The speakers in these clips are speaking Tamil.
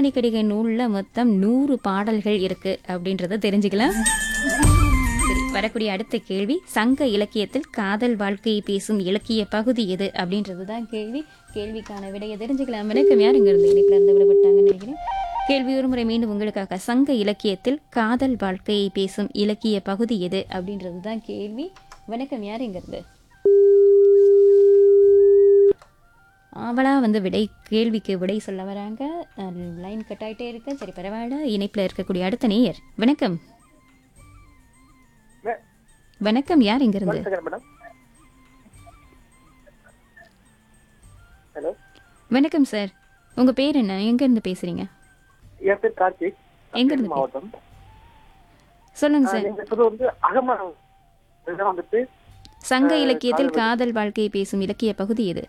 மணிக்கடிகை நூலில் மொத்தம் நூறு பாடல்கள் இருக்கு அப்படின்றத தெரிஞ்சுக்கலாம் சரி வரக்கூடிய அடுத்த கேள்வி சங்க இலக்கியத்தில் காதல் வாழ்க்கையை பேசும் இலக்கிய பகுதி எது அப்படின்றது தான் கேள்வி கேள்விக்கான விடையை தெரிஞ்சுக்கலாம் வணக்கம் யார் இங்க இருந்து இணைப்பில் இருந்து விடுபட்டாங்கன்னு நினைக்கிறேன் கேள்வி ஒரு முறை மீண்டும் உங்களுக்காக சங்க இலக்கியத்தில் காதல் வாழ்க்கையை பேசும் இலக்கிய பகுதி எது அப்படின்றது தான் கேள்வி வணக்கம் யார் இங்க இருந்து அவளா வந்து விடை கேள்விக்கு விடை சொல்ல வராங்க லைன் கட் ஆயிட்டே இருக்கு சரி பரவாயில்ல இணைப்பில் இருக்கக்கூடிய அடுத்த நேயர் வணக்கம் வணக்கம் யார் இங்க இருந்து செகண்ட் மேடம் ஹலோ வணக்கம் சார் உங்க பேர் என்ன எங்க இருந்து பேசுறீங்க என் பேர் கார்த்திக் எங்க இருந்து பே- மாவட்டம் சொல்லுங்க சார் நீங்க சொல்றது வந்து அகமரம் இதுதான் வந்துட்டு சங்க இலக்கியத்தில் காதல் வாழ்க்கையை பேசும் இலக்கிய பகுதி எது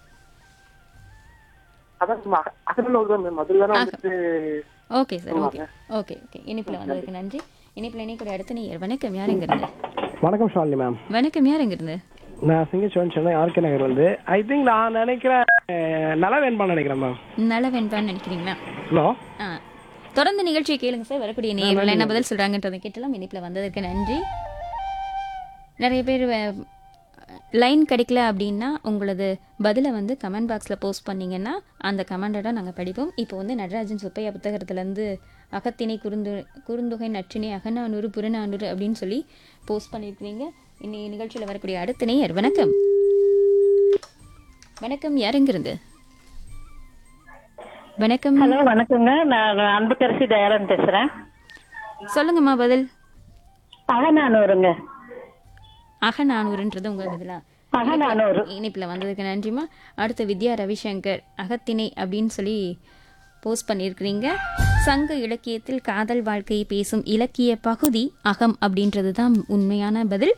அதான் நம்ம அக- அகமரம் தான் மேம் அதுல தானே வந்துட்டு okay sir okay okay okay இனிப்பில் வந்ததுக்கு நன்றி இனிப்பில் இணைக்கூடிய அடுத்த நேயர் வணக்கம் யார் இங்க இருந்து வணக்கம் ஷாலினி மேம் வணக்கம் யார் இங்க இருந்து நான் சிங்கச்சோன் சென்னை ஆர்கே நகர் வந்து ஐ திங்க் நான் நினைக்கிறேன் அஹ், நல வேண்பான்னு நினைக்கிறேன் மேம் நல்ல வெண்பான்னு நினைக்கிறீங்களா ஹலோ ஆ தொடர்ந்து நிகழ்ச்சியை கேளுங்க சார் வரக்கூடிய நேயர்கள் என்ன பதில் சொல்றாங்கன்றதை கேட்டலாம் இனிப்பில் வந்ததற்கு நன்றி நிறைய பேர் லைன் கிடைக்கல அப்படின்னா உங்களது பதிலை வந்து கமெண்ட் பாக்ஸில் போஸ்ட் பண்ணீங்கன்னா அந்த கமெண்டை நாங்கள் படிப்போம் இப்போ வந்து நடராஜன் சுப்பையா புத்தகத்துலேருந்து அகத்திணை குறுந்து குறுந்தொகை நற்றினை அகநானூறு புறநானூறு அப்படின்னு சொல்லி போஸ்ட் பண்ணியிருக்கிறீங்க இன்னைக்கு நிகழ்ச்சியில் வரக்கூடிய அடுத்த நேயர் வணக்கம் வணக்கம் யாருங்கிருந்து வணக்கம் ஹலோ வணக்கங்க நான் அன்புக்கரசி தயாளன் பேசுறேன் சொல்லுங்கம்மா பதில் அகநானூறுங்க அகநானூறுன்றது உங்க பதிலா அகநானூறு இனிப்பில் வந்ததுக்கு நன்றிம்மா அடுத்து வித்யா ரவிசங்கர் அகத்திணை அப்படின்னு சொல்லி போஸ்ட் பண்ணியிருக்கிறீங்க சங்க இலக்கியத்தில் காதல் வாழ்க்கையை பேசும் இலக்கிய பகுதி அகம் அப்படின்றது தான் உண்மையான பதில்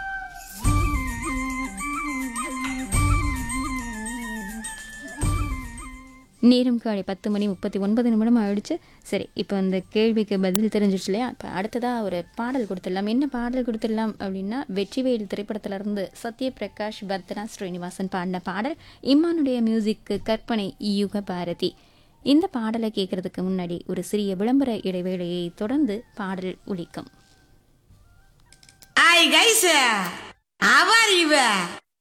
நேரம் காலை பத்து மணி முப்பத்தி ஒன்பது நிமிடம் ஆயிடுச்சு சரி இப்போ இந்த கேள்விக்கு பதில் தெரிஞ்சிருச்சு இல்லையா இப்போ அடுத்ததாக ஒரு பாடல் கொடுத்துடலாம் என்ன பாடல் கொடுத்துடலாம் அப்படின்னா வெற்றிவேல் திரைப்படத்திலிருந்து சத்யபிரகாஷ் பர்தனா ஸ்ரீனிவாசன் பாடின பாடல் இம்மானுடைய மியூசிக்கு கற்பனை யுக பாரதி இந்த பாடலை கேட்கறதுக்கு முன்னாடி ஒரு சிறிய விளம்பர இடைவேளையை தொடர்ந்து பாடல் ஒலிக்கும் Hi guys, how are you?